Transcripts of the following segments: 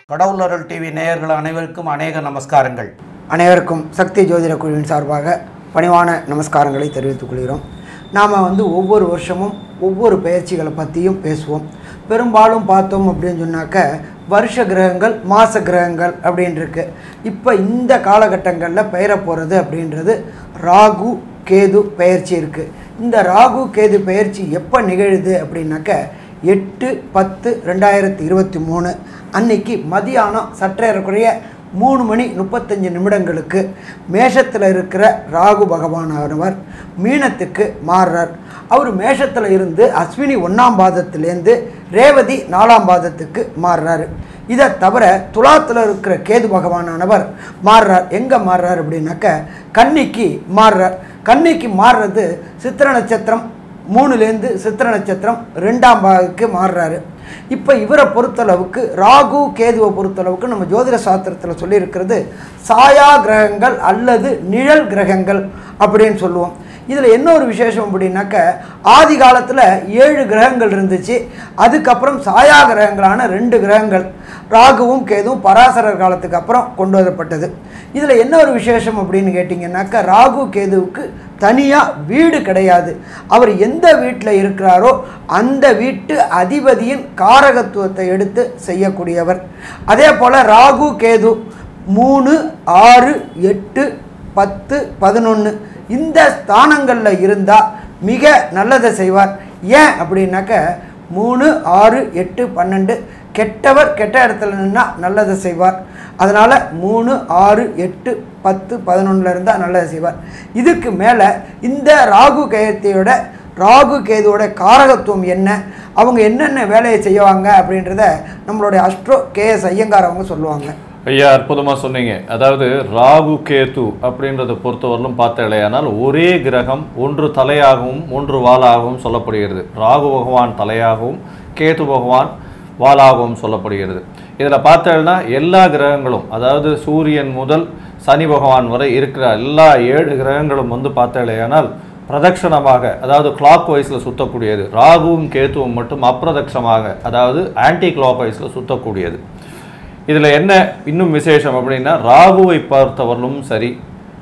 கடவுளர்கள் TV நேயர்கள் அனைவருக்கும் அநேக நமஸ்காரங்கள் அனைவருக்கும் சக்தி ஜோதிட குழுவின் சார்பாக பணிவான நமஸ்காரங்களை தெரிவித்துக் கொள்கிறோம் நாம் வந்து ஒவ்வொரு வருஷமும் ஒவ்வொரு பயிற்சிகளை பற்றியும் பேசுவோம் பெரும்பாலும் பார்த்தோம் அப்படின்னு சொன்னாக்க வருஷ கிரகங்கள் மாச கிரகங்கள் அப்படின்னு இருக்கு இப்போ இந்த காலகட்டங்களில் பெயர போகிறது அப்படின்றது ராகு கேது பெயர்ச்சி இருக்குது இந்த ராகு கேது பெயர்ச்சி எப்போ நிகழுது அப்படின்னாக்க எட்டு பத்து ரெண்டாயிரத்தி இருபத்தி மூணு அன்னைக்கு மதியானம் சற்றேறக்குறைய மூணு மணி முப்பத்தஞ்சு நிமிடங்களுக்கு மேஷத்தில் இருக்கிற ராகு பகவானவர் மீனத்துக்கு மாறுறார் அவர் மேஷத்தில் இருந்து அஸ்வினி ஒன்றாம் பாதத்திலேருந்து ரேவதி நாலாம் பாதத்துக்கு மாறுறாரு இதை தவிர துலாத்தில் இருக்கிற கேது பகவானானவர் மாறுறார் எங்கே மாறுறார் அப்படின்னாக்க கன்னிக்கு மாறுறார் கன்னிக்கு மாறுறது சித்திர நட்சத்திரம் மூணுலேருந்து சித்திர நட்சத்திரம் ரெண்டாம் பாகத்துக்கு மாறுறாரு இப்போ இவரை பொறுத்தளவுக்கு ராகு கேதுவை பொறுத்தளவுக்கு நம்ம ஜோதிட சாஸ்திரத்தில் சொல்லியிருக்கிறது சாயா கிரகங்கள் அல்லது நிழல் கிரகங்கள் அப்படின்னு சொல்லுவோம் இதில் என்ன ஒரு விசேஷம் அப்படின்னாக்க ஆதி காலத்தில் ஏழு கிரகங்கள் இருந்துச்சு அதுக்கப்புறம் சாயா கிரகங்களான ரெண்டு கிரகங்கள் ராகுவும் கேதுவும் பராசரர் காலத்துக்கு அப்புறம் கொண்டு வரப்பட்டது இதில் என்ன ஒரு விசேஷம் அப்படின்னு கேட்டிங்கன்னாக்கா ராகு கேதுவுக்கு தனியாக வீடு கிடையாது அவர் எந்த வீட்டில் இருக்கிறாரோ அந்த வீட்டு அதிபதியின் காரகத்துவத்தை எடுத்து செய்யக்கூடியவர் அதே போல் ராகு கேது மூணு ஆறு எட்டு பத்து பதினொன்று இந்த ஸ்தானங்களில் இருந்தால் மிக நல்லதை செய்வார் ஏன் அப்படின்னாக்க மூணு ஆறு எட்டு பன்னெண்டு கெட்டவர் கெட்ட இடத்துல நின்னா நல்லதை செய்வார் அதனால் மூணு ஆறு எட்டு பத்து பதினொன்றில் இருந்தால் நல்லதை செய்வார் இதுக்கு மேலே இந்த ராகு கேயத்தையோட ராகு கேதுவோட காரகத்துவம் என்ன அவங்க என்னென்ன வேலையை செய்வாங்க அப்படின்றத நம்மளுடைய அஸ்ட்ரோ கே எஸ் ஐயங்கார் அவங்க சொல்லுவாங்க ஐயா அற்புதமாக சொன்னீங்க அதாவது ராகு கேது அப்படின்றத பொறுத்தவரையிலும் பார்த்தலையானால் ஒரே கிரகம் ஒன்று தலையாகவும் ஒன்று வாளாகவும் சொல்லப்படுகிறது ராகு பகவான் தலையாகவும் கேது பகவான் வாளாகவும் சொல்லப்படுகிறது இதில் பார்த்தேன்னா எல்லா கிரகங்களும் அதாவது சூரியன் முதல் சனி பகவான் வரை இருக்கிற எல்லா ஏழு கிரகங்களும் வந்து பார்த்தலையானால் பிரதட்சணமாக அதாவது கிளாக் வைஸில் சுற்றக்கூடியது ராகுவும் கேத்துவும் மட்டும் அப்பிரதட்சமாக அதாவது ஆன்டி கிளாக் வைஸில் சுற்றக்கூடியது இதில் என்ன இன்னும் விசேஷம் அப்படின்னா ராகுவை பொறுத்தவரையிலும் சரி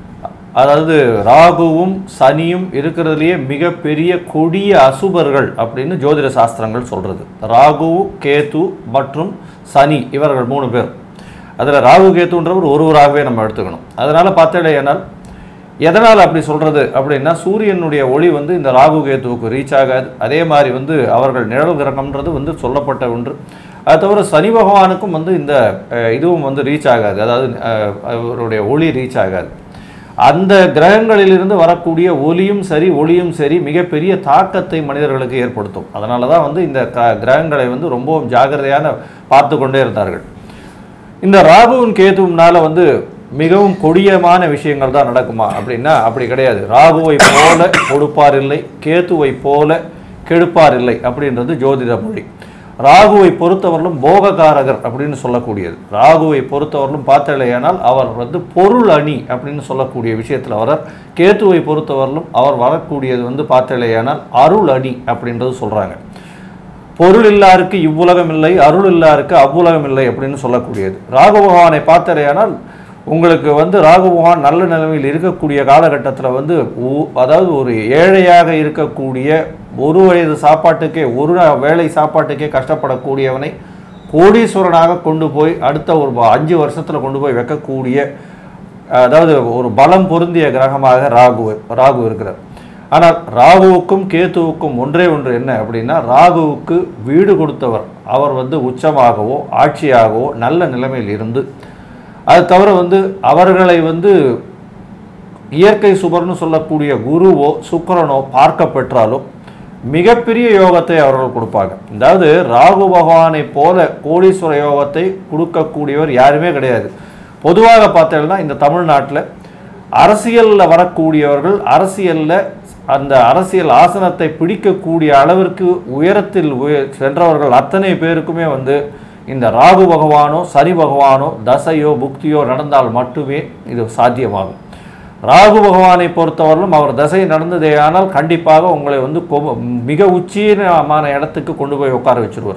அதாவது ராகுவும் சனியும் இருக்கிறதுலையே மிகப்பெரிய கொடிய அசுபர்கள் அப்படின்னு ஜோதிட சாஸ்திரங்கள் சொல்கிறது ராகு கேது மற்றும் சனி இவர்கள் மூணு பேர் அதில் ராகு கேத்துன்றவர் ஒருவராகவே நம்ம எடுத்துக்கணும் அதனால் பார்த்தேனால் எதனால் அப்படி சொல்கிறது அப்படின்னா சூரியனுடைய ஒளி வந்து இந்த ராகு கேத்துவுக்கு ரீச் ஆகாது அதே மாதிரி வந்து அவர்கள் நிழல் கிரகம்ன்றது வந்து சொல்லப்பட்ட ஒன்று அது தவிர சனி பகவானுக்கும் வந்து இந்த அஹ், இதுவும் வந்து ரீச் ஆகாது அதாவது அஹ், அவருடைய ஒளி ரீச் ஆகாது அந்த கிரகங்களிலிருந்து வரக்கூடிய ஒலியும் சரி ஒளியும் சரி மிகப்பெரிய தாக்கத்தை மனிதர்களுக்கு ஏற்படுத்தும் அதனால தான் வந்து இந்த க கிரகங்களை வந்து ரொம்பவும் ஜாக்கிரதையான பார்த்து கொண்டே இருந்தார்கள் இந்த ராகுவின் கேதுவினால வந்து மிகவும் கொடியமான விஷயங்கள் தான் நடக்குமா அப்படின்னா அப்படி கிடையாது ராகுவை போல கொடுப்பார் இல்லை கேத்துவை போல கெடுப்பார் இல்லை அப்படின்றது ஜோதிட மொழி ராகுவை பொறுத்தவரையிலும் போககாரகர் அப்படின்னு சொல்லக்கூடியது ராகுவை பொறுத்தவரையிலும் பார்த்தலையானால் அவர் வந்து பொருள் அணி அப்படின்னு சொல்லக்கூடிய விஷயத்தில் வரார் கேத்துவை பொறுத்தவரையிலும் அவர் வரக்கூடியது வந்து பார்த்தலையானால் அருள் அணி அப்படின்றது சொல்கிறாங்க பொருள் இல்லாருக்கு இவ்வுலகம் இல்லை அருள் இல்லாருக்கு அவ்வுலகம் இல்லை அப்படின்னு சொல்லக்கூடியது ராகு பகவானை பார்த்தரையானால் உங்களுக்கு வந்து ராகு பகவான் நல்ல நிலைமையில் இருக்கக்கூடிய காலகட்டத்தில் வந்து ஊ- அதாவது ஒரு ஏழையாக இருக்கக்கூடிய ஒரு வயது சாப்பாட்டுக்கே ஒரு நா- வேளை சாப்பாட்டுக்கே கஷ்டப்படக்கூடியவனை கோடீஸ்வரனாக கொண்டு போய் அடுத்த ஒரு ப- அஞ்சு வருஷத்தில் கொண்டு போய் வைக்கக்கூடிய அதாவது ஒரு பலம் பொருந்திய கிரகமாக ராகு ராகு இருக்கிறார் ஆனால் ராகுவுக்கும் கேத்துவுக்கும் ஒன்றே ஒன்று என்ன அப்படின்னா ராகுவுக்கு வீடு கொடுத்தவர் அவர் வந்து உச்சமாகவோ ஆட்சியாகவோ நல்ல நிலைமையில் இருந்து அது தவிர வந்து அவர்களை வந்து இயற்கை சுபர்னு சொல்லக்கூடிய குருவோ சுக்கிரனோ பார்க்க பெற்றாலும் மிகப்பெரிய யோகத்தை அவர்கள் கொடுப்பாங்க அதாவது ராகு பகவானை போல கோடீஸ்வர யோகத்தை கொடுக்கக்கூடியவர் யாருமே கிடையாது பொதுவாக பார்த்தீங்கன்னா இந்த தமிழ்நாட்டில் அரசியலில் வரக்கூடியவர்கள் அரசியலில் அந்த அரசியல் ஆசனத்தை பிடிக்கக்கூடிய அளவிற்கு உயரத்தில் உய சென்றவர்கள் அத்தனை பேருக்குமே வந்து இந்த ராகு பகவானோ சனி பகவானோ தசையோ புக்தியோ நடந்தால் மட்டுமே இது சாத்தியமாகும் ராகு பகவானை பொறுத்தவரையிலும் அவர் தசை நடந்ததேயானால் கண்டிப்பாக உங்களை வந்து கொ- மிக உச்சீனமான இடத்துக்கு கொண்டு போய் உட்கார வச்சிருவார்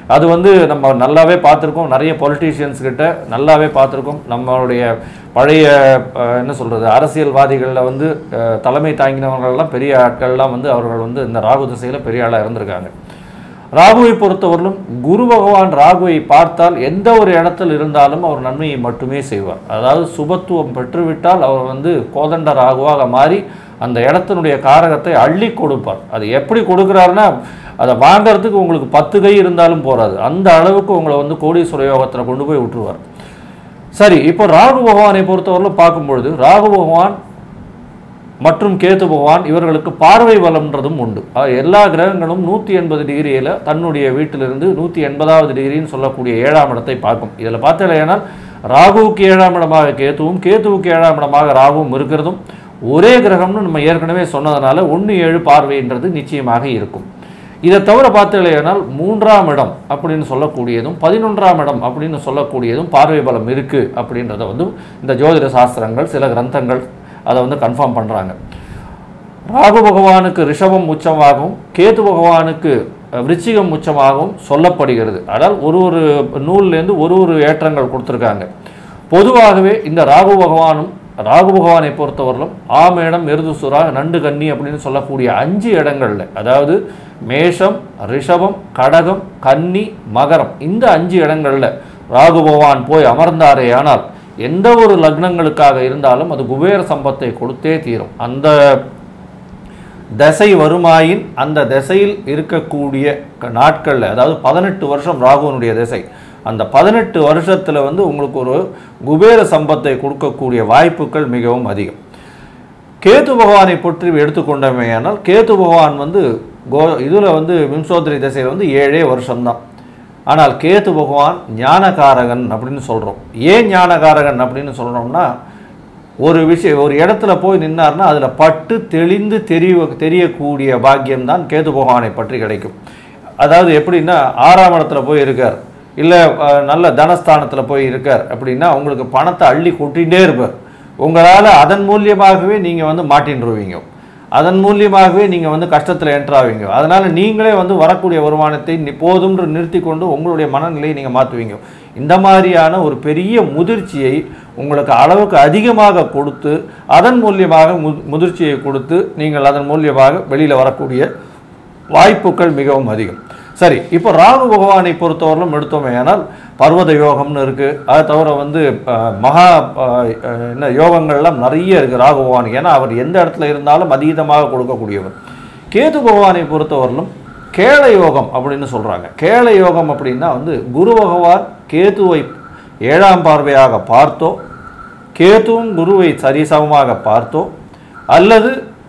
அது வந்து நம்ம நல்லாவே பார்த்துருக்கோம் நிறைய பொலிட்டீஷியன்ஸ் கிட்ட நல்லாவே பார்த்துருக்கோம் நம்மளுடைய பழைய அஹ், என்ன சொல்கிறது அரசியல்வாதிகளில் வந்து அஹ், தலைமை தாங்கினவர்கள்லாம் பெரிய ஆட்கள்லாம் வந்து அவர்கள் வந்து இந்த ராகு திசையில் பெரிய ஆளாக இருந்திருக்காங்க ராகுவை பொறுத்தவரையிலும் குரு பகவான் ராகுவை பார்த்தால் எந்த ஒரு இடத்தில் இருந்தாலும் அவர் நன்மையை மட்டுமே செய்வார் அதாவது சுபத்துவம் பெற்றுவிட்டால் அவர் வந்து கோதண்ட ராகுவாக மாறி அந்த இடத்தினுடைய காரகத்தை அள்ளி கொடுப்பார் அது எப்படி கொடுக்குறாருன்னா அதை வாங்குறதுக்கு உங்களுக்கு பத்து கை இருந்தாலும் போறாது அந்த அளவுக்கு உங்களை வந்து கோடீஸ்வர யோகத்தில் கொண்டு போய் விட்டுருவார் சரி இப்போ ராகு பகவானை பொறுத்தவரையிலும் பார்க்கும்பொழுது ராகு பகவான் மற்றும் கேது பகவான் இவர்களுக்கு பார்வை பலம்ன்றதும் உண்டு அஹ் எல்லா கிரகங்களும் நூற்றி எண்பது டிகிரியில் தன்னுடைய வீட்டிலிருந்து நூற்றி எண்பதாவது டிகிரின்னு சொல்லக்கூடிய ஏழாம் இடத்தை பார்க்கும் இதில் பார்த்தீங்கன்னா ராகுவுக்கு ஏழாம் இடமாக கேத்துவும் கேத்துவுக்கு ஏழாம் இடமாக ராகுவும் இருக்கிறதும் ஒரே கிரகம்னு நம்ம ஏற்கனவே சொன்னதுனால ஒன்று ஏழு பார்வைன்றது நிச்சயமாக இருக்கும் இதை தவிர பார்த்தீங்கன்னா மூன்றாம் இடம் அப்படின்னு சொல்லக்கூடியதும் பதினொன்றாம் இடம் அப்படின்னு சொல்லக்கூடியதும் பார்வை பலம் இருக்குது அப்படின்றத வந்து இந்த ஜோதிட சாஸ்திரங்கள் சில கிரந்தங்கள் அதை வந்து கன்ஃபார்ம் பண்ணுறாங்க ராகு பகவானுக்கு ரிஷபம் உச்சமாகவும் கேது பகவானுக்கு அஹ், விருச்சிகம் உச்சமாகவும் சொல்லப்படுகிறது அதாவது ஒரு ஒரு நூல்லேருந்து ஒரு ஒரு ஏற்றங்கள் கொடுத்துருக்காங்க பொதுவாகவே இந்த ராகு பகவானும் ராகு பகவானை பொறுத்தவரையிலும் ஆமேடம் எருதுசுரா நண்டு கன்னி அப்படின்னு சொல்லக்கூடிய அஞ்சு இடங்கள்ல அதாவது மேஷம் ரிஷபம் கடகம் கன்னி மகரம் இந்த அஞ்சு இடங்கள்ல ராகு பகவான் போய் அமர்ந்தாரே ஆனால் எந்த ஒரு லக்னங்களுக்காக இருந்தாலும் அது குபேர சம்பத்தை கொடுத்தே தீரும் அந்த தசை வருமாயின் அந்த திசையில் இருக்கக்கூடிய க- நாட்கள்ல அதாவது பதினெட்டு வருஷம் ராகுவனுடைய திசை அந்த பதினெட்டு வருஷத்துல வந்து உங்களுக்கு ஒரு குபேர சம்பத்தை கொடுக்கக்கூடிய வாய்ப்புகள் மிகவும் அதிகம் கேது பகவானை பற்றி எடுத்துக்கொண்டமையானால் கேது பகவான் வந்து கோ இதில் வந்து விம்சோதரி திசையில் வந்து ஏழே வருஷம்தான் ஆனால் கேது பகவான் ஞானகாரகன் அப்படின்னு சொல்கிறோம் ஏன் ஞானகாரகன் அப்படின்னு சொல்கிறோம்னா ஒரு விஷயம் ஒரு இடத்துல போய் நின்னார்னா அதில் பட்டு தெளிந்து தெரிய தெரியக்கூடிய பாக்கியம்தான் கேது பகவானை பற்றி கிடைக்கும் அதாவது எப்படின்னா ஆறாம் இடத்துல போய் இருக்கார் இல்லை நல்ல தனஸ்தானத்தில் போய் இருக்கார் அப்படின்னா உங்களுக்கு பணத்தை அள்ளி கொட்டிகிட்டே இருப்பார் உங்களால் அதன் மூலியமாகவே நீங்கள் வந்து மாட்டின்றுவீங்க அதன் மூலியமாகவே நீங்கள் வந்து கஷ்டத்தில் என்ட்ரு ஆவீங்க அதனால் நீங்களே வந்து வரக்கூடிய வருமானத்தை நி- போதும்ன்று நிறுத்தி கொண்டு உங்களுடைய மனநிலையை நீங்கள் மாற்றுவீங்க இந்த மாதிரியான ஒரு பெரிய முதிர்ச்சியை உங்களுக்கு அளவுக்கு அதிகமாக கொடுத்து அதன் மூலியமாக மு முதிர்ச்சியை கொடுத்து நீங்கள் அதன் மூலியமாக வெளியில் வரக்கூடிய வாய்ப்புகள் மிகவும் அதிகம் சரி இப்போ ராகு பகவானை பொறுத்தவரையிலும் எடுத்தோமே ஆனால் பர்வத யோகம்னு இருக்குது அதை தவிர வந்து அஹ், மகா அஹ், அஹ், என்ன யோகங்கள்லாம் நிறைய இருக்குது ராகு பகவான் ஏன்னா அவர் எந்த இடத்துல இருந்தாலும் அதீதமாக கொடுக்கக்கூடியவர் கேது பகவானை பொறுத்தவரையிலும் கேள யோகம் அப்படின்னு சொல்கிறாங்க கேள யோகம் அப்படின்னா வந்து குரு பகவான் கேதுவை ஏழாம் பார்வையாக பார்த்தோ கேதுவும் குருவை சரிசமமாக பார்த்தோ அல்லது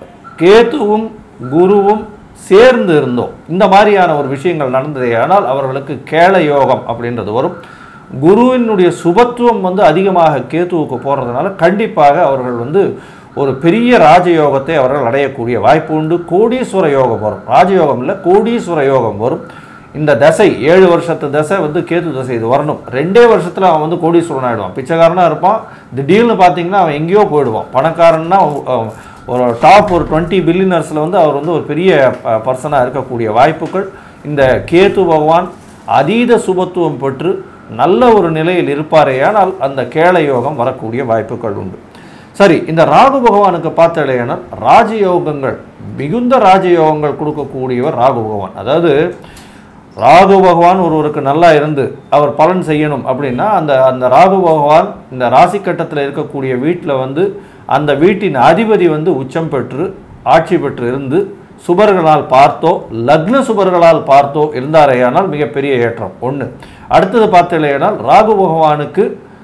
கேதுவும் குருவும் சேர்ந்து இருந்தோம் இந்த மாதிரியான ஒரு விஷயங்கள் நடந்ததே ஆனால் அவர்களுக்கு கேள யோகம் அப்படின்றது வரும் குருவினுடைய சுபத்துவம் வந்து அதிகமாக கேத்துவுக்கு போகிறதுனால கண்டிப்பாக அவர்கள் வந்து ஒரு பெரிய ராஜயோகத்தை அவர்கள் அடையக்கூடிய வாய்ப்பு உண்டு கோடீஸ்வர யோகம் வரும் ராஜயோகம் இல்லை கோடீஸ்வர யோகம் வரும் இந்த தசை ஏழு வருஷத்து தசை வந்து கேது தசை இது வரணும் ரெண்டே வருஷத்தில் அவன் வந்து கோடீஸ்வரன் ஆகிடுவான் பிச்சைக்காரனாக இருப்பான் திடீர்னு பார்த்தீங்கன்னா அவன் எங்கேயோ போயிடுவான் பணக்காரன்னா அவன் ஒரு டாப் ஒரு டுவெண்ட்டி பில்லியனர்ஸில் வந்து அவர் வந்து ஒரு பெரிய பர்சனாக இருக்கக்கூடிய வாய்ப்புகள் இந்த கேது பகவான் அதீத சுபத்துவம் பெற்று நல்ல ஒரு நிலையில் இருப்பாரேயானால் அந்த கேள யோகம் வரக்கூடிய வாய்ப்புகள் உண்டு சரி இந்த ராகு பகவானுக்கு பார்த்தலையானால் ராஜயோகங்கள் மிகுந்த ராஜயோகங்கள் கொடுக்கக்கூடியவர் ராகு பகவான் அதாவது ராகு பகவான் ஒருவருக்கு நல்லா இருந்து அவர் பலன் செய்யணும் அப்படின்னா அந்த அந்த ராகு பகவான் இந்த ராசி கட்டத்தில் இருக்கக்கூடிய வீட்டில் வந்து அந்த வீட்டின் அதிபதி வந்து உச்சம் பெற்று ஆட்சி பெற்று இருந்து சுபர்களால் பார்த்தோ லக்ன சுபர்களால் பார்த்தோ இருந்தாரேயானால் மிகப்பெரிய ஏற்றம் ஒன்று அடுத்தது பார்த்தலையானால் ராகு பகவானுக்கு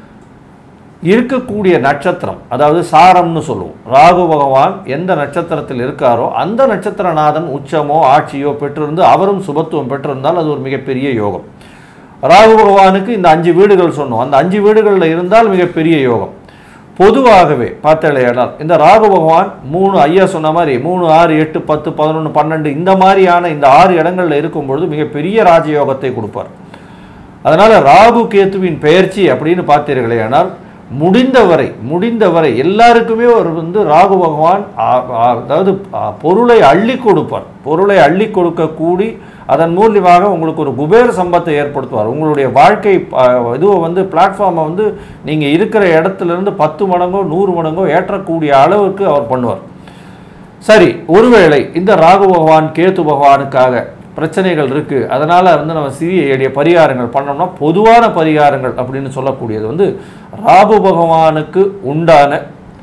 இருக்கக்கூடிய நட்சத்திரம் அதாவது சாரம்னு சொல்லுவோம் ராகு பகவான் எந்த நட்சத்திரத்தில் இருக்காரோ அந்த நட்சத்திரநாதன் உச்சமோ ஆட்சியோ பெற்றிருந்து அவரும் சுபத்துவம் பெற்றிருந்தால் அது ஒரு மிகப்பெரிய யோகம் ராகு பகவானுக்கு இந்த அஞ்சு வீடுகள் சொன்னோம் அந்த அஞ்சு வீடுகளில் இருந்தால் மிகப்பெரிய யோகம் பொதுவாகவே பார்த்தலையானால் இந்த ராகு பகவான் மூணு ஐயா சொன்ன மாதிரி மூணு ஆறு எட்டு பத்து பதினொன்று பன்னெண்டு இந்த மாதிரியான இந்த ஆறு இடங்களில் இருக்கும் பொழுது மிகப்பெரிய ராஜயோகத்தை கொடுப்பார் அதனால ராகு கேத்துவின் பெயர்ச்சி அப்படின்னு பார்த்தீர்களேயானால் முடிந்தவரை முடிந்தவரை எல்லாருக்குமே ஒரு வந்து ராகு பகவான் ஆ- ஆ- அதாவது ஆ, பொருளை அள்ளி கொடுப்பார் பொருளை அள்ளி கொடுக்க கூடி அதன் மூலியமாக உங்களுக்கு ஒரு குபேர சம்பத்தை ஏற்படுத்துவார் உங்களுடைய வாழ்க்கை அஹ், இதுவை வந்து பிளாட்ஃபார்மை வந்து நீங்கள் இருக்கிற இடத்துல இருந்து பத்து மடங்கோ நூறு மடங்கோ ஏற்றக்கூடிய அளவுக்கு அவர் பண்ணுவார் சரி ஒருவேளை இந்த ராகு பகவான் கேத்து பகவானுக்காக பிரச்சனைகள் இருக்கு அதனால வந்து நம்ம சிறிய எளிய பரிகாரங்கள் பண்ணோம்னா பொதுவான பரிகாரங்கள் அப்படின்னு சொல்லக்கூடியது வந்து ராகு பகவானுக்கு உண்டான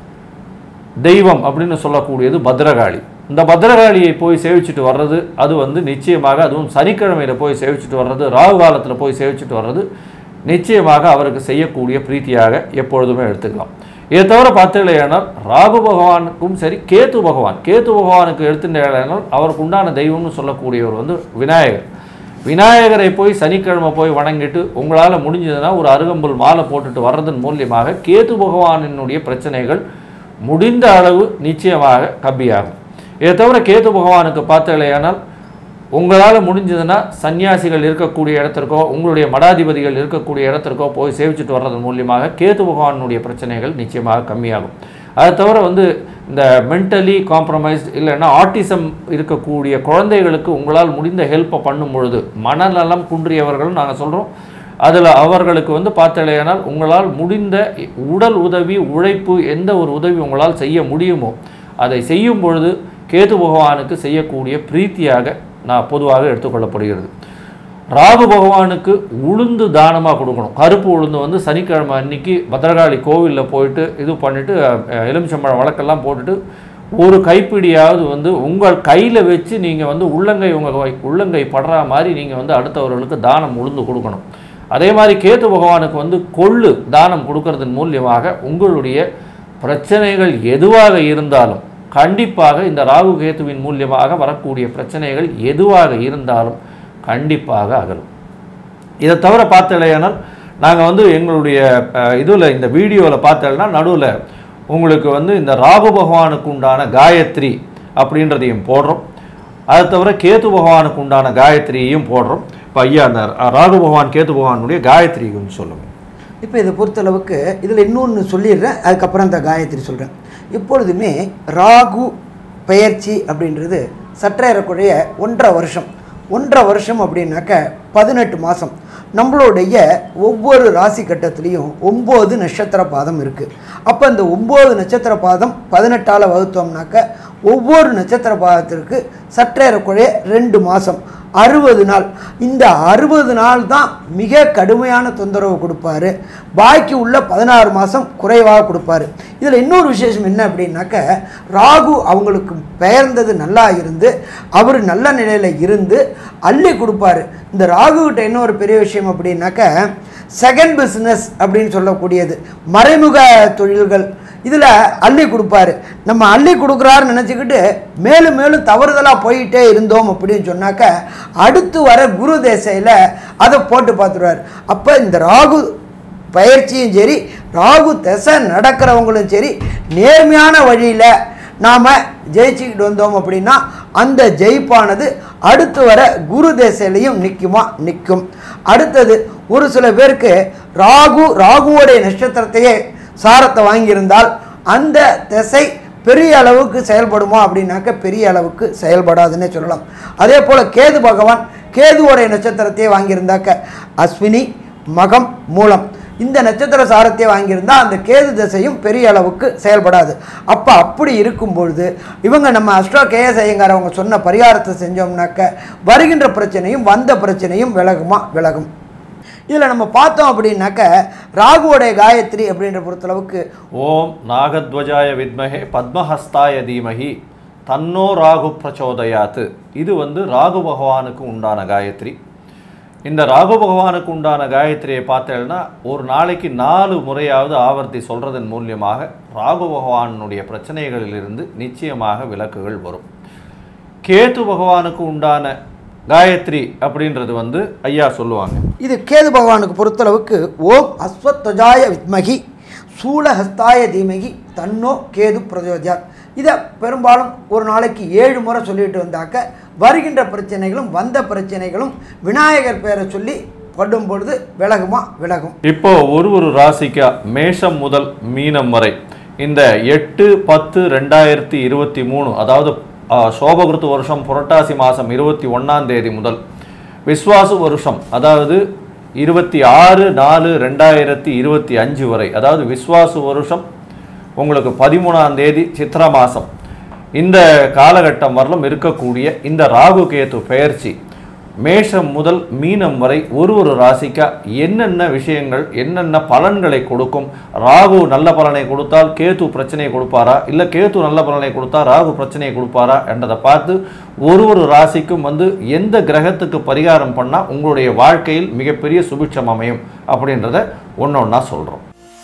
தெய்வம் அப்படின்னு சொல்லக்கூடியது பத்ரகாளி இந்த பத்ரகாளியை போய் சேவிச்சுட்டு வர்றது அது வந்து நிச்சயமாக அதுவும் சனிக்கிழமையில போய் சேவிச்சுட்டு வர்றது ராகு காலத்தில் போய் சேவிச்சுட்டு வர்றது நிச்சயமாக அவருக்கு செய்யக்கூடிய பிரீத்தியாக எப்பொழுதுமே எடுத்துக்கலாம் இதை தவிர பார்த்தீங்களேனால் ராகு பகவானுக்கும் சரி கேத்து பகவான் கேத்து பகவானுக்கு எடுத்துட்டேனால் அவருக்கு உண்டான தெய்வம்னு சொல்லக்கூடியவர் வந்து விநாயகர் விநாயகரை போய் சனிக்கிழமை போய் வணங்கிட்டு உங்களால் முடிஞ்சதுன்னா ஒரு அருகம்புல் மாலை போட்டுட்டு வர்றதன் மூலியமாக கேத்து பகவானினுடைய பிரச்சனைகள் முடிந்த அளவு நிச்சயமாக கம்மியாகும் இதை தவிர கேத்து பகவானுக்கு பார்த்தீங்களேனால் உங்களால் முடிஞ்சதுன்னா சன்னியாசிகள் இருக்கக்கூடிய இடத்திற்கோ உங்களுடைய மடாதிபதிகள் இருக்கக்கூடிய இடத்திற்கோ போய் சேவிச்சுட்டு வர்றதன் மூலியமாக கேத்து பகவானுடைய பிரச்சனைகள் நிச்சயமாக கம்மியாகும் அதை தவிர வந்து இந்த மென்டலி காம்ப்ரமைஸ்ட் இல்லைன்னா ஆட்டிசம் இருக்கக்கூடிய குழந்தைகளுக்கு உங்களால் முடிந்த ஹெல்ப்பை பண்ணும் பொழுது மனநலம் குன்றியவர்கள் நாங்கள் சொல்கிறோம் அதில் அவர்களுக்கு வந்து பார்த்தலையானால் உங்களால் முடிந்த உடல் உதவி உழைப்பு எந்த ஒரு உதவி உங்களால் செய்ய முடியுமோ அதை செய்யும் பொழுது கேது பகவானுக்கு செய்யக்கூடிய பிரீத்தியாக நான் பொதுவாக எடுத்துக்கொள்ளப்படுகிறது ராகு பகவானுக்கு உளுந்து தானமாக கொடுக்கணும் கருப்பு உளுந்து வந்து சனிக்கிழமை அன்னைக்கு பத்ரகாளி கோவிலில் போயிட்டு இது பண்ணிவிட்டு எலுமிச்சம்பழம் வழக்கெல்லாம் போட்டுட்டு ஒரு கைப்பிடியாவது வந்து உங்கள் கையில் வச்சு நீங்கள் வந்து உள்ளங்கை உங்கள் உள்ளங்கை படுற மாதிரி நீங்கள் வந்து அடுத்தவர்களுக்கு தானம் உளுந்து கொடுக்கணும் அதே மாதிரி கேத்து பகவானுக்கு வந்து கொள்ளு தானம் கொடுக்கறதன் மூலியமாக உங்களுடைய பிரச்சனைகள் எதுவாக இருந்தாலும் கண்டிப்பாக இந்த ராகு கேத்துவின் மூலியமாக வரக்கூடிய பிரச்சனைகள் எதுவாக இருந்தாலும் கண்டிப்பாக அகலும் இதை தவிர பார்த்தலையானால் நாங்கள் வந்து எங்களுடைய இதில் இந்த வீடியோவில் பார்த்தோம்னா நடுவில் உங்களுக்கு வந்து இந்த ராகு பகவானுக்கு உண்டான காயத்ரி அப்படின்றதையும் போடுறோம் அதை தவிர கேத்து பகவானுக்கு உண்டான காயத்ரியையும் போடுறோம் இப்போ ஐயா அந்த ராகு பகவான் கேத்து பகவானுடைய காயத்ரி கொஞ்சம் சொல்லுங்கள் இப்போ இதை பொறுத்தளவுக்கு இதில் இன்னொன்று சொல்லிடுறேன் அதுக்கப்புறம் இந்த காயத்ரி சொல்கிறேன் எப்பொழுதுமே ராகு பெயர்ச்சி அப்படின்றது சற்றேறக்குறைய ஒன்றரை வருஷம் ஒன்றரை வருஷம் அப்படின்னாக்க பதினெட்டு மாதம் நம்மளுடைய ஒவ்வொரு ராசி கட்டத்துலேயும் ஒம்பது நட்சத்திர பாதம் இருக்குது அப்போ இந்த ஒம்பது நட்சத்திர பாதம் பதினெட்டால் வகுத்தோம்னாக்க ஒவ்வொரு நட்சத்திர பாதத்திற்கு சற்றேறக்குறைய ரெண்டு மாதம் அறுபது நாள் இந்த அறுபது நாள் தான் மிக கடுமையான தொந்தரவு கொடுப்பாரு பாக்கி உள்ள பதினாறு மாதம் குறைவாக கொடுப்பாரு இதில் இன்னொரு விசேஷம் என்ன அப்படின்னாக்க ராகு அவங்களுக்கு பெயர்ந்தது நல்லா இருந்து அவர் நல்ல நிலையில் இருந்து அள்ளி கொடுப்பாரு இந்த ராகுகிட்ட என்ன ஒரு பெரிய விஷயம் அப்படின்னாக்க செகண்ட் பிஸ்னஸ் அப்படின்னு சொல்லக்கூடியது மறைமுக தொழில்கள் இதில் அள்ளி கொடுப்பாரு நம்ம அள்ளி கொடுக்குறாருன்னு நினச்சிக்கிட்டு மேலும் மேலும் தவறுதலாக போயிட்டே இருந்தோம் அப்படின்னு சொன்னாக்க அடுத்து வர குரு தேசையில் அதை போட்டு பார்த்துருவார் அப்போ இந்த ராகு பயிற்சியும் சரி ராகு திசை நடக்கிறவங்களும் சரி நேர்மையான வழியில் நாம் ஜெயிச்சுக்கிட்டு வந்தோம் அப்படின்னா அந்த ஜெயிப்பானது அடுத்து வர குரு தேசையிலையும் நிற்குமா நிற்கும் அடுத்தது ஒரு சில பேருக்கு ராகு ராகுவோடைய நட்சத்திரத்தையே சாரத்தை வாங்கியிருந்தால் அந்த திசை பெரிய அளவுக்கு செயல்படுமா அப்படின்னாக்க பெரிய அளவுக்கு செயல்படாதுன்னே சொல்லலாம் அதே போல் கேது பகவான் கேதுவோடைய நட்சத்திரத்தையே வாங்கியிருந்தாக்க அஸ்வினி மகம் மூலம் இந்த நட்சத்திர சாரத்தை வாங்கியிருந்தா அந்த கேது திசையும் பெரிய அளவுக்கு செயல்படாது அப்போ அப்படி இருக்கும் பொழுது இவங்க நம்ம அஸ்ட்ரோ கேஎஸ் ஐயங்கார் அவங்க சொன்ன பரிகாரத்தை செஞ்சோம்னாக்க வருகின்ற பிரச்சனையும் வந்த பிரச்சனையும் விலகுமா விலகும் இதில் நம்ம பார்த்தோம் அப்படின்னாக்க ராகுவோடைய காயத்ரி அப்படின்ற பொறுத்தளவுக்கு ஓம் நாகத்வஜாய வித்மஹே பத்மஹஸ்தாய தீமஹி தன்னோ ராகு பிரச்சோதயாத்து இது வந்து ராகு பகவானுக்கு உண்டான காயத்ரி இந்த ராகு பகவானுக்கு உண்டான காயத்ரியை பார்த்தேன்னா ஒரு நாளைக்கு நாலு முறையாவது ஆவர்த்தி சொல்றதன் மூலியமாக ராகு பகவானுடைய பிரச்சனைகளிலிருந்து நிச்சயமாக விளக்குகள் வரும் கேத்து பகவானுக்கு உண்டான காயத்ரி அப்படின்றது வந்து ஐயா சொல்லுவாங்க இது கேது பகவானுக்கு பொறுத்தளவுக்கு ஓம் அஸ்வத்வஜாய வித்மகி சூலஹஸ்தாய தீமகி தன்னோ கேது பிரஜோஜாத் இதை பெரும்பாலும் ஒரு நாளைக்கு ஏழு முறை சொல்லிட்டு வந்தாக்க வருகின்ற பிரச்சனைகளும் வந்த பிரச்சனைகளும் விநாயகர் பேரை சொல்லி படும் பொழுது விலகுமா விலகும் இப்போ ஒரு ஒரு ராசிக்கா மேஷம் முதல் மீனம் வரை இந்த எட்டு பத்து ரெண்டாயிரத்தி இருபத்தி மூணு அதாவது ஆஹ், சோபகிருத்து வருஷம் புரட்டாசி மாதம் இருபத்தி ஒன்றாம் தேதி முதல் விஸ்வாசு வருஷம் அதாவது இருபத்தி ஆறு நாலு ரெண்டாயிரத்தி இருபத்தி அஞ்சு வரை அதாவது விஸ்வாசு வருஷம் உங்களுக்கு பதிமூணாம் தேதி சித்ரா மாதம் இந்த காலகட்டம் வரலும் இருக்கக்கூடிய இந்த ராகு கேது பெயர்ச்சி மேஷம் முதல் மீனம் வரை ஒரு ஒரு ராசிக்கா என்னென்ன விஷயங்கள் என்னென்ன பலன்களை கொடுக்கும் ராகு நல்ல பலனை கொடுத்தால் கேது பிரச்சனையை கொடுப்பாரா இல்லை கேது நல்ல பலனை கொடுத்தா ராகு பிரச்சனையை கொடுப்பாரா என்றதை பார்த்து ஒரு ஒரு ராசிக்கும் வந்து எந்த கிரகத்துக்கு பரிகாரம் பண்ணால் உங்களுடைய வாழ்க்கையில் மிகப்பெரிய சுபிட்சம் அமையும் அப்படின்றத ஒன்று ஒன்றா சொல்கிறோம்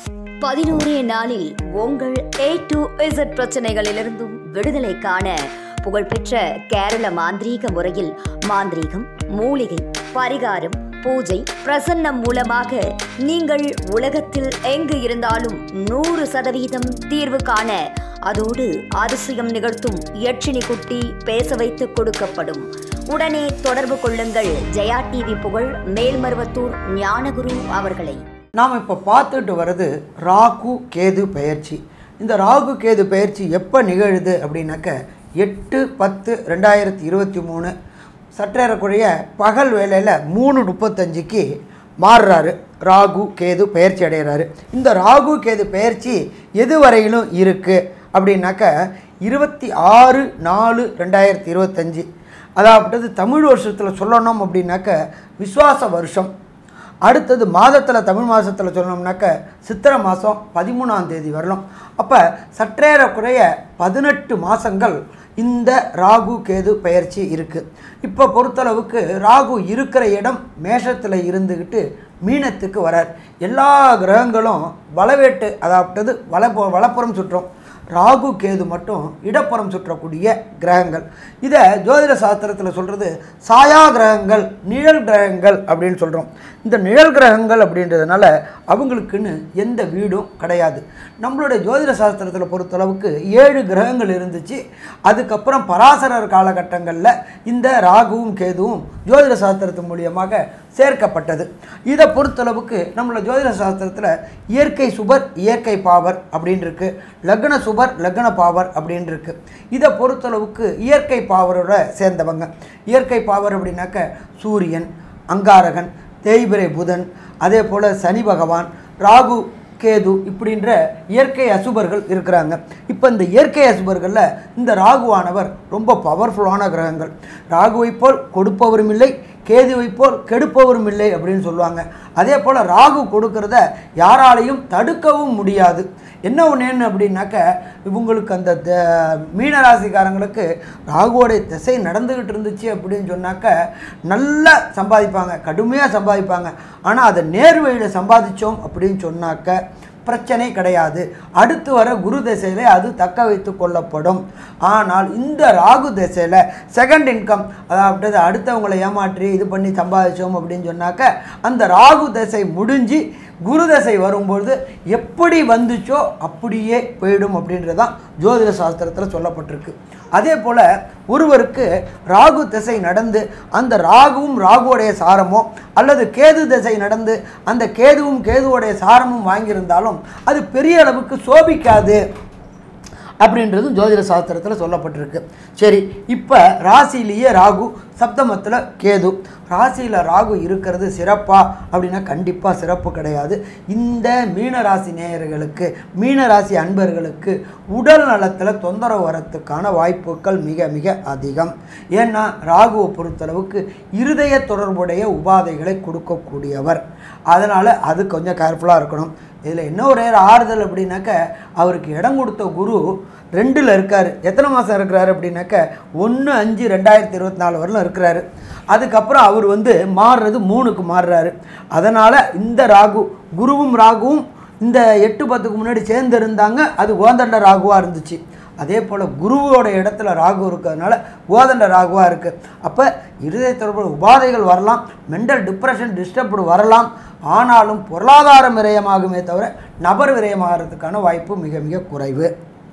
பதினோரே நாளில் உங்கள் ஏ டு இசட் பிரச்சனைகளிலிருந்தும் விடுதலை காண புகழ்பெற்ற கேரள மாந்திரீக முறையில் மாந்திரீகம் மூலிகை பரிகாரம் பூஜை பிரசன்னம் மூலமாக நீங்கள் உலகத்தில் எங்கு இருந்தாலும் நூறு சதவீதம் தீர்வு காண அதோடு அதிசயம் நிகழ்த்தும் யட்சினி குட்டி பேச வைத்து கொடுக்கப்படும் உடனே தொடர்பு கொள்ளுங்கள் ஜெயா டிவி புகழ் மேல்மருவத்தூர் ஞானகுரு அவர்களை நாம் இப்போ பார்த்துட்டு வர்றது ராகு கேது பெயர்ச்சி இந்த ராகு கேது பெயர்ச்சி எப்போ நிகழுது அப்படின்னாக்க எட்டு பத்து ரெண்டாயிரத்தி இருபத்தி மூணு சற்றேறக்குறைய பகல் வேளையில் மூணு முப்பத்தஞ்சுக்கு மாறுறாரு ராகு கேது பெயர்ச்சி அடைகிறாரு இந்த ராகு கேது பெயர்ச்சி எது வரையிலும் இருக்குது அப்படின்னாக்க இருபத்தி ஆறு நாலு ரெண்டாயிரத்தி இருபத்தஞ்சி அதாவது தமிழ் வருஷத்தில் சொல்லணும் அப்படின்னாக்க விஸ்வாச வருஷம் அடுத்தது மாதத்தில் தமிழ் மாதத்தில் சொல்லணும்னாக்க சித்திரை மாதம் பதிமூணாம் தேதி வரலாம் அப்போ சற்றேறக்குறைய பதினெட்டு மாதங்கள் இந்த ராகு கேது பெயர்ச்சி இருக்குது இப்போ பொறுத்தளவுக்கு ராகு இருக்கிற இடம் மேஷத்தில் இருந்துக்கிட்டு மீனத்துக்கு வரார் எல்லா கிரகங்களும் வலவேட்டு அதாவது வலப்பு வலப்புறம் சுற்றும் ராகு கேது மட்டும் இடப்புறம் சுற்றக்கூடிய கிரகங்கள் இதை ஜோதிட சாஸ்திரத்தில் சொல்கிறது சாயா கிரகங்கள் நிழல் கிரகங்கள் அப்படின்னு சொல்கிறோம் இந்த நிழல் கிரகங்கள் அப்படின்றதுனால அவங்களுக்குன்னு எந்த வீடும் கிடையாது நம்மளுடைய ஜோதிட சாஸ்திரத்தில் பொறுத்தளவுக்கு ஏழு கிரகங்கள் இருந்துச்சு அதுக்கப்புறம் பராசரர் காலகட்டங்களில் இந்த ராகுவும் கேதுவும் ஜோதிட சாஸ்திரத்தின் மூலியமாக சேர்க்கப்பட்டது இதை பொறுத்தளவுக்கு நம்மளோட ஜோதிட சாஸ்திரத்தில் இயற்கை சுபர் இயற்கை பாவர் அப்படின்னு இருக்கு லக்ன சுபர் லக்ன பாவர் அப்படின்னு இருக்கு இதை பொறுத்தளவுக்கு இயற்கை பாவரோட சேர்ந்தவங்க இயற்கை பாவர் அப்படின்னாக்க சூரியன் அங்காரகன் தேய்பிரை புதன் அதே போல் சனி பகவான் ராகு கேது இப்படின்ற இயற்கை அசுபர்கள் இருக்கிறாங்க இப்போ இந்த இயற்கை அசுபர்களில் இந்த ராகுவானவர் ரொம்ப பவர்ஃபுல்லான கிரகங்கள் ராகுவை போல் கொடுப்பவரும் இல்லை கேதுவை போல் கெடுப்பவரும் இல்லை அப்படின்னு சொல்லுவாங்க அதே போல் ராகு கொடுக்கறத யாராலையும் தடுக்கவும் முடியாது என்ன ஒன்று அப்படின்னாக்க இவங்களுக்கு அந்த த- மீனராசிக்காரங்களுக்கு ராகுவோடைய திசை நடந்துக்கிட்டு இருந்துச்சு அப்படின்னு சொன்னாக்க நல்லா சம்பாதிப்பாங்க கடுமையாக சம்பாதிப்பாங்க ஆனால் அதை நேர்வழியில் சம்பாதிச்சோம் அப்படின்னு சொன்னாக்க பிரச்சனை கிடையாது அடுத்து வர குரு திசையில அது தக்க வைத்து கொள்ளப்படும் ஆனால் இந்த ராகு திசையில் செகண்ட் இன்கம் அதாவது அடுத்தவங்களை ஏமாற்றி இது பண்ணி சம்பாதிச்சோம் அப்படின்னு சொன்னாக்க அந்த ராகு திசை முடிஞ்சு குரு தசை வரும்பொழுது எப்படி வந்துச்சோ அப்படியே போயிடும் அப்படின்றது தான் ஜோதிட சாஸ்திரத்தில் சொல்லப்பட்டிருக்கு அதே போல் ஒருவருக்கு ராகு திசை நடந்து அந்த ராகுவும் ராகுவோடைய சாரமோ அல்லது கேது திசை நடந்து அந்த கேதுவும் கேதுவோடைய சாரமும் வாங்கியிருந்தாலும் அது பெரிய அளவுக்கு சோபிக்காது அப்படின்றதும் ஜோதிட சாஸ்திரத்தில் சொல்லப்பட்டிருக்கு சரி இப்போ ராசியிலேயே ராகு சப்தமத்தில் கேது ராசியில் ராகு இருக்கிறது சிறப்பா அப்படின்னா கண்டிப்பாக சிறப்பு கிடையாது இந்த மீனராசி நேயர்களுக்கு மீனராசி அன்பர்களுக்கு உடல் நலத்தில் தொந்தரவு வரத்துக்கான வாய்ப்புகள் மிக மிக அதிகம் ஏன்னா ராகுவை பொறுத்தளவுக்கு இருதய தொடர்புடைய உபாதைகளை கொடுக்கக்கூடியவர் அதனால் அது கொஞ்சம் கேர்ஃபுல்லாக இருக்கணும் இதில் என்ன ஒரே ஆறுதல் அப்படின்னாக்க அவருக்கு இடம் கொடுத்த குரு ரெண்டில் இருக்கார் எத்தனை மாதம் இருக்கிறாரு அப்படின்னாக்க ஒன்று அஞ்சு ரெண்டாயிரத்தி இருபத்தி நாலு வரலும் இருக்கிறாரு அதுக்கப்புறம் அவர் வந்து மாறுறது மூணுக்கு மாறுறாரு அதனால் இந்த ராகு குருவும் ராகுவும் இந்த எட்டு பத்துக்கு முன்னாடி சேர்ந்து இருந்தாங்க அது கோதண்ட ராகுவாக இருந்துச்சு அதே போல் குருவோட இடத்துல ராகு இருக்கிறதுனால கோதண்ட ராகுவாக இருக்குது அப்போ இருதய தொடர்பு உபாதைகள் வரலாம் மென்டல் டிப்ரெஷன் டிஸ்டர்ப்டு வரலாம் ஆனாலும் பொருளாதாரம் விரயமாகுமே தவிர நபர் விரயமாகிறதுக்கான வாய்ப்பு மிக மிக குறைவு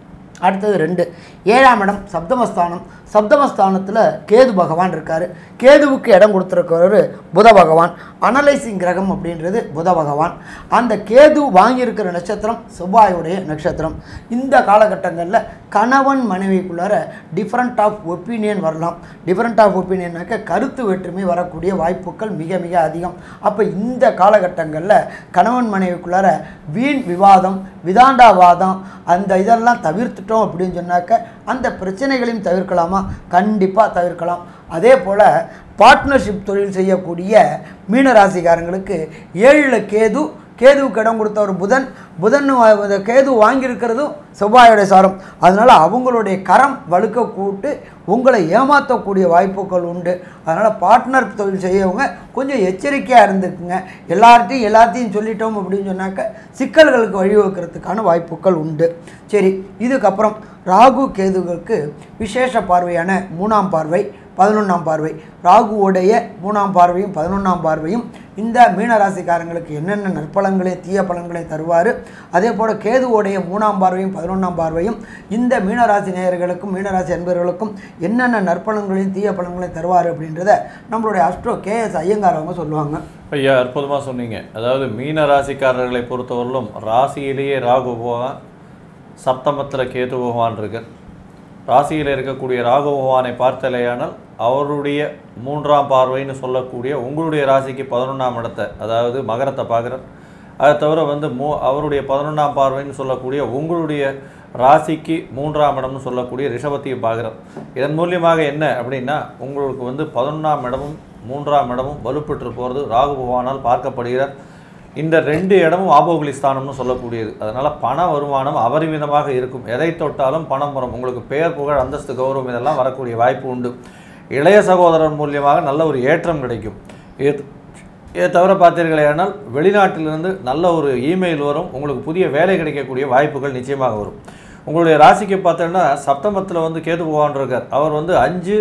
அடுத்தது ரெண்டு ஏழாம் இடம் சப்தமஸ்தானம் சப்தமஸ்தானத்தில் கேது பகவான் இருக்கார் கேதுவுக்கு இடம் கொடுத்துருக்கிறவர் புத பகவான் அனலைசிங் கிரகம் அப்படின்றது புத பகவான் அந்த கேது வாங்கியிருக்கிற நட்சத்திரம் செவ்வாயுடைய நட்சத்திரம் இந்த காலகட்டங்களில் கணவன் மனைவிக்குள்ளார டிஃப்ரெண்ட் ஆஃப் ஒப்பீனியன் வரலாம் டிஃப்ரெண்ட் ஆஃப் ஒப்பீனியனாக்க கருத்து வேற்றுமை வரக்கூடிய வாய்ப்புகள் மிக மிக அதிகம் அப்போ இந்த காலகட்டங்களில் கணவன் மனைவிக்குள்ளார வீண் விவாதம் விதாண்டாவாதம் அந்த இதெல்லாம் தவிர்த்துட்டோம் அப்படின்னு சொன்னாக்க அந்த பிரச்சனைகளையும் தவிர்க்கலாமா கண்டிப்பாக தவிர்க்கலாம் அதே போல் பார்ட்னர்ஷிப் தொழில் செய்யக்கூடிய மீனராசிக்காரங்களுக்கு ஏழில் கேது கேதுவுக்கு இடம் கொடுத்தவர் புதன் புதன் வா- இந்த கேது வாங்கியிருக்கிறதும் செவ்வாயோடைய சாரம் அதனால் அவங்களுடைய கரம் வழுக்க கூட்டு உங்களை ஏமாற்றக்கூடிய வாய்ப்புகள் உண்டு அதனால் பார்ட்னர் தொழில் செய்யவங்க கொஞ்சம் எச்சரிக்கையாக இருந்துக்குங்க எல்லார்ட்டையும் எல்லாத்தையும் சொல்லிட்டோம் அப்படின்னு சொன்னாக்க சிக்கல்களுக்கு வழிவகுக்கிறதுக்கான வாய்ப்புகள் உண்டு சரி இதுக்கப்புறம் ராகு கேதுகளுக்கு விசேஷ பார்வையான மூணாம் பார்வை பதினொன்றாம் பார்வை ராகுவோடைய மூணாம் பார்வையும் பதினொன்றாம் பார்வையும் இந்த மீனராசிக்காரங்களுக்கு என்னென்ன நற்பலன்களை தீய பலன்களை தருவார் அதே போல் கேதுவோடைய மூணாம் பார்வையும் பதினொன்றாம் பார்வையும் இந்த மீனராசி நேயர்களுக்கும் மீனராசி அன்பர்களுக்கும் என்னென்ன நற்பலன்களையும் தீய பலன்களையும் தருவார் அப்படின்றத நம்மளுடைய அஸ்ட்ரோ கேஎஸ் ஐயங்கார் அவங்க சொல்லுவாங்க ஐயா அற்புதமாக சொன்னீங்க அதாவது மீன ராசிக்காரர்களை பொறுத்தவரையிலும் ராசியிலேயே ராகு பகவான் சப்தமத்தில் கேது பகவான் இருக்கு ராசியில் இருக்கக்கூடிய ராகு பகவானை பார்த்தலையானால் அவருடைய மூன்றாம் பார்வைன்னு சொல்லக்கூடிய உங்களுடைய ராசிக்கு பதினொன்றாம் இடத்தை அதாவது மகரத்தை பார்க்குறார் அதை தவிர வந்து மூ அவருடைய பதினொன்றாம் பார்வைன்னு சொல்லக்கூடிய உங்களுடைய ராசிக்கு மூன்றாம் இடம்னு சொல்லக்கூடிய ரிஷபத்தையும் பார்க்குறார் இதன் மூலியமாக என்ன அப்படின்னா உங்களுக்கு வந்து பதினொன்றாம் இடமும் மூன்றாம் இடமும் வலுப்பெற்று போகிறது ராகு பகவானால் பார்க்கப்படுகிறார் இந்த ரெண்டு இடமும் ஆபோகுலி ஸ்தானம்னு சொல்லக்கூடியது அதனால் பண வருமானம் அபரிமிதமாக இருக்கும் எதை தொட்டாலும் பணம் வரும் உங்களுக்கு பெயர் புகழ் அந்தஸ்து கௌரவம் இதெல்லாம் வரக்கூடிய வாய்ப்பு உண்டு இளைய சகோதரர் மூலியமாக நல்ல ஒரு ஏற்றம் கிடைக்கும் இது இதை தவிர பார்த்தீர்களேனால் வெளிநாட்டிலிருந்து நல்ல ஒரு இமெயில் வரும் உங்களுக்கு புதிய வேலை கிடைக்கக்கூடிய வாய்ப்புகள் நிச்சயமாக வரும் உங்களுடைய ராசிக்கு பார்த்தோன்னா சப்தமத்தில் வந்து கேது பகவான் இருக்கார் அவர் வந்து அஞ்சு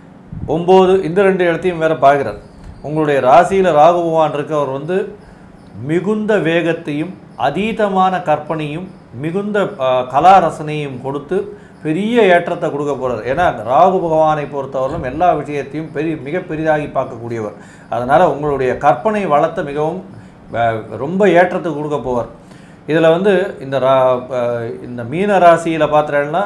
ஒம்பது இந்த ரெண்டு இடத்தையும் வேற பார்க்குறார் உங்களுடைய ராசியில் ராகு பகவான் இருக்க அவர் வந்து மிகுந்த வேகத்தையும் அதீதமான கற்பனையும் மிகுந்த அஹ், கலா ரசனையும் கொடுத்து பெரிய ஏற்றத்தை கொடுக்க போகிறார் ஏன்னா ராகு பகவானை பொறுத்தவரையிலும் எல்லா விஷயத்தையும் பெரிய மிக பெரிதாகி பார்க்கக்கூடியவர் அதனால் உங்களுடைய கற்பனை வளத்தை மிகவும் அஹ், ரொம்ப ஏற்றத்தை கொடுக்க போவார் இதில் வந்து இந்த ரா அஹ், இந்த மீன ராசியில் பார்த்தீங்கன்னா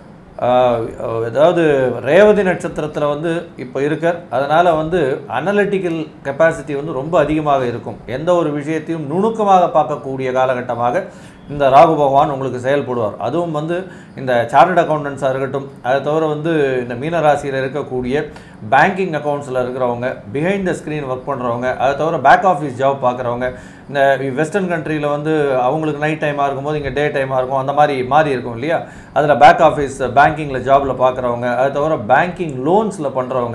ஆஹ் அதாவது ரேவதி நட்சத்திரத்தில் வந்து இப்போ இருக்கார் அதனால் வந்து அனலிட்டிக்கல் கெப்பாசிட்டி வந்து ரொம்ப அதிகமாக இருக்கும் எந்த ஒரு விஷயத்தையும் நுணுக்கமாக பார்க்கக்கூடிய காலகட்டமாக இந்த ராகு பகவான் உங்களுக்கு செயல்படுவார் அதுவும் வந்து இந்த சார்ட்டட் அக்கௌண்டன்ஸாக இருக்கட்டும் அதை தவிர வந்து இந்த மீனராசியில் இருக்கக்கூடிய பேங்கிங் அக்கௌண்ட்ஸில் இருக்கிறவங்க பிஹைண்ட் த ஸ்க்ரீன் ஒர்க் பண்ணுறவங்க அதை தவிர பேக் ஆஃபீஸ் ஜாப் பார்க்குறவங்க இந்த வெஸ்டர்ன் கண்ட்ரியில் வந்து அவங்களுக்கு நைட் டைமாக இருக்கும்போது இங்கே டே டைமாக இருக்கும் அந்த மாதிரி மாறி இருக்கும் இல்லையா அதில் பேக் ஆஃபீஸ் பேங்கிங்கில் ஜாபில் பார்க்குறவங்க அதை தவிர பேங்கிங் லோன்ஸில் பண்ணுறவங்க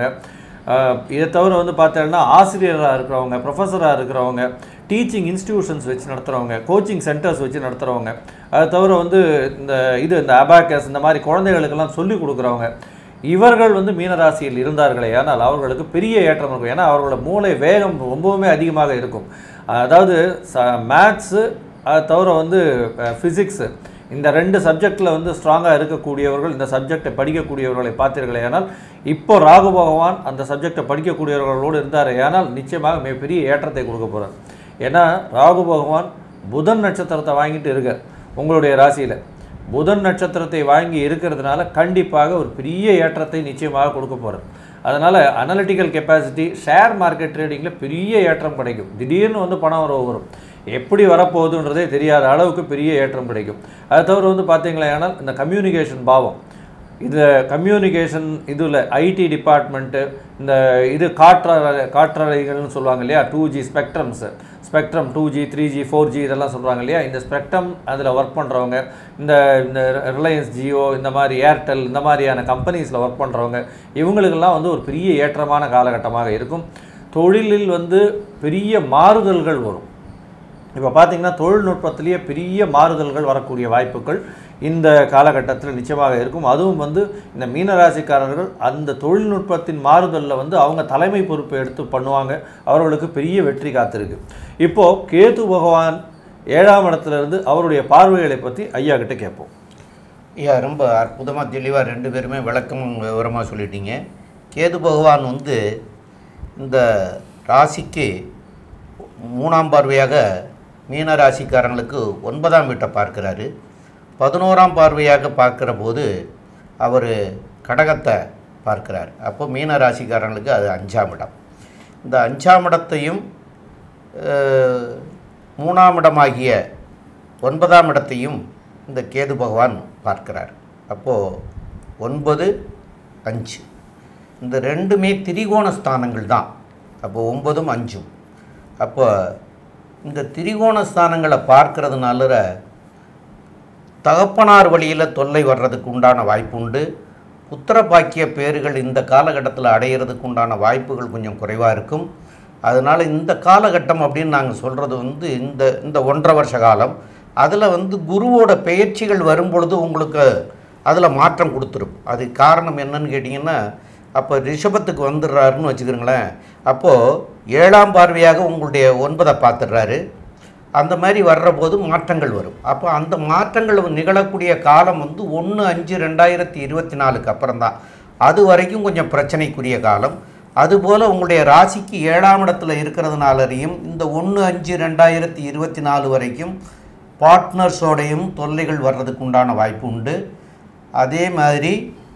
இதை தவிர வந்து பார்த்தீங்கன்னா ஆசிரியராக இருக்கிறவங்க ப்ரொஃபஸராக இருக்கிறவங்க டீச்சிங் இன்ஸ்டிடியூஷன்ஸ் வச்சு நடத்துகிறவங்க கோச்சிங் சென்டர்ஸ் வச்சு நடத்துகிறவங்க அதை தவிர வந்து இந்த இது இந்த அபாக்கஸ் இந்த மாதிரி குழந்தைகளுக்கெல்லாம் சொல்லிக் கொடுக்குறவங்க இவர்கள் வந்து மீனராசியில் இருந்தார்களே ஆனால் அவர்களுக்கு பெரிய ஏற்றம் இருக்கும் ஏன்னா அவர்களோட மூளை வேகம் ரொம்பவுமே அதிகமாக இருக்கும் அதாவது ச மேத்ஸு அதை தவிர வந்து ஃபிசிக்ஸு இந்த ரெண்டு சப்ஜெக்டில் வந்து ஸ்ட்ராங்காக இருக்கக்கூடியவர்கள் இந்த சப்ஜெக்டை படிக்கக்கூடியவர்களை பார்த்தீர்களே ஆனால் இப்போ ராகு பகவான் அந்த சப்ஜெக்டை படிக்கக்கூடியவர்களோடு இருந்தார் ஆனால் நிச்சயமாக மிகப்பெரிய ஏற்றத்தை கொடுக்க போகிறார் ஏன்னா ராகு பகவான் புதன் நட்சத்திரத்தை வாங்கிட்டு இருக்கார் உங்களுடைய ராசியில் புதன் நட்சத்திரத்தை வாங்கி இருக்கிறதுனால கண்டிப்பாக ஒரு பெரிய ஏற்றத்தை நிச்சயமாக கொடுக்க போகிறார் அதனால் அனலிட்டிக்கல் கெப்பாசிட்டி ஷேர் மார்க்கெட் ட்ரேடிங்கில் பெரிய ஏற்றம் கிடைக்கும் திடீர்னு வந்து பணம் வர வரும் எப்படி வரப்போகுதுன்றதே தெரியாத அளவுக்கு பெரிய ஏற்றம் கிடைக்கும் அது தவிர வந்து பார்த்தீங்களா ஆனால் இந்த கம்யூனிகேஷன் பாவம் இந்த கம்யூனிகேஷன் இதில் ஐடி டிபார்ட்மெண்ட்டு இந்த இது காற்றலை காற்றலைகள்னு சொல்லுவாங்க இல்லையா two G spectrums spectrum two G three G four G இதெல்லாம் சொல்கிறாங்க இல்லையா இந்த ஸ்பெக்ட்ரம் அதில் ஒர்க் பண்ணுறவங்க இந்த இந்த ரிலையன்ஸ் ஜியோ இந்த மாதிரி ஏர்டெல் இந்த மாதிரியான கம்பெனிஸில் ஒர்க் பண்ணுறவங்க இவங்களுக்கெல்லாம் வந்து ஒரு பெரிய ஏற்றமான காலகட்டமாக இருக்கும் தொழிலில் வந்து பெரிய மாறுதல்கள் வரும் இப்போ பார்த்தீங்கன்னா தொழில்நுட்பத்திலேயே பெரிய மாறுதல்கள் வரக்கூடிய வாய்ப்புகள் இந்த காலகட்டத்தில் நிச்சயமாக இருக்கும் அதுவும் வந்து இந்த மீனராசிக்காரர்கள் அந்த தொழில்நுட்பத்தின் மாறுதலில் வந்து அவங்க தலைமை பொறுப்பை எடுத்து பண்ணுவாங்க அவர்களுக்கு பெரிய வெற்றி காத்திருக்கு இப்போது கேது பகவான் ஏழாம் இடத்துல இருந்து அவருடைய பார்வைகளை பற்றி ஐயா கிட்ட கேட்போம் ஐயா ரொம்ப அற்புதமாக தெளிவாக ரெண்டு பேருமே விளக்கம் விவரமாக சொல்லிட்டீங்க கேது பகவான் வந்து இந்த ராசிக்கு மூணாம் பார்வையாக மீன ராசிக்காரங்களுக்கு ஒன்பதாம் வீட்டை பார்க்கிறாரு பதினோராம் பார்வையாக பார்க்கிற போது அவர் கடகத்தை பார்க்கிறார் அப்போ மீன ராசிக்காரங்களுக்கு அது அஞ்சாம் இடம் இந்த அஞ்சாம் இடத்தையும் அஹ், மூணாம் இடமாகிய ஒன்பதாம் இடத்தையும் இந்த கேது பகவான் பார்க்கிறார் அப்போது ஒன்பது அஞ்சு இந்த ரெண்டுமே திரிகோண ஸ்தானங்கள் தான் அப்போ ஒன்பதும் அஞ்சும் அப்போ இந்த திரிகோண ஸ்தானங்களை பார்க்கறதுனால தகப்பனார் வழியில் தொல்லை வர்றதுக்கு உண்டான வாய்ப்பு உண்டு புத்திர பாக்கிய பேறுகள் இந்த காலகட்டத்தில் அடையிறதுக்கு உண்டான வாய்ப்புகள் கொஞ்சம் குறைவாக இருக்கும் அதனால் இந்த காலகட்டம் அப்படின்னு நாங்கள் சொல்கிறது வந்து இந்த இந்த ஒன்றரை வருஷ காலம் அதில் வந்து குருவோட பெயர்ச்சிகள் வரும்பொழுது உங்களுக்கு அதில் மாற்றம் கொடுத்துரும் அது காரணம் என்னன்னு கேட்டிங்கன்னா அப்போ ரிஷபத்துக்கு வந்துடுறாருன்னு வச்சுக்கிறீங்களேன் அப்போது ஏழாம் பார்வையாக உங்களுடைய ஒன்பதை பார்த்துடுறாரு அந்த மாதிரி வர்ற போது மாற்றங்கள் வரும் அப்போ அந்த மாற்றங்கள் நிகழக்கூடிய காலம் வந்து ஒன்று அஞ்சு ரெண்டாயிரத்தி இருபத்தி நாலுக்கு அப்புறம் தான் அது வரைக்கும் கொஞ்சம் பிரச்சனைக்குரிய காலம் அதுபோல் உங்களுடைய ராசிக்கு ஏழாம் இடத்துல இருக்கிறதுனாலையும் இந்த ஒன்று அஞ்சு ரெண்டாயிரத்தி இருபத்தி நாலு வரைக்கும் பார்ட்னர்ஸோடையும் தொல்லைகள் வர்றதுக்கு உண்டான வாய்ப்பு உண்டு அதே மாதிரி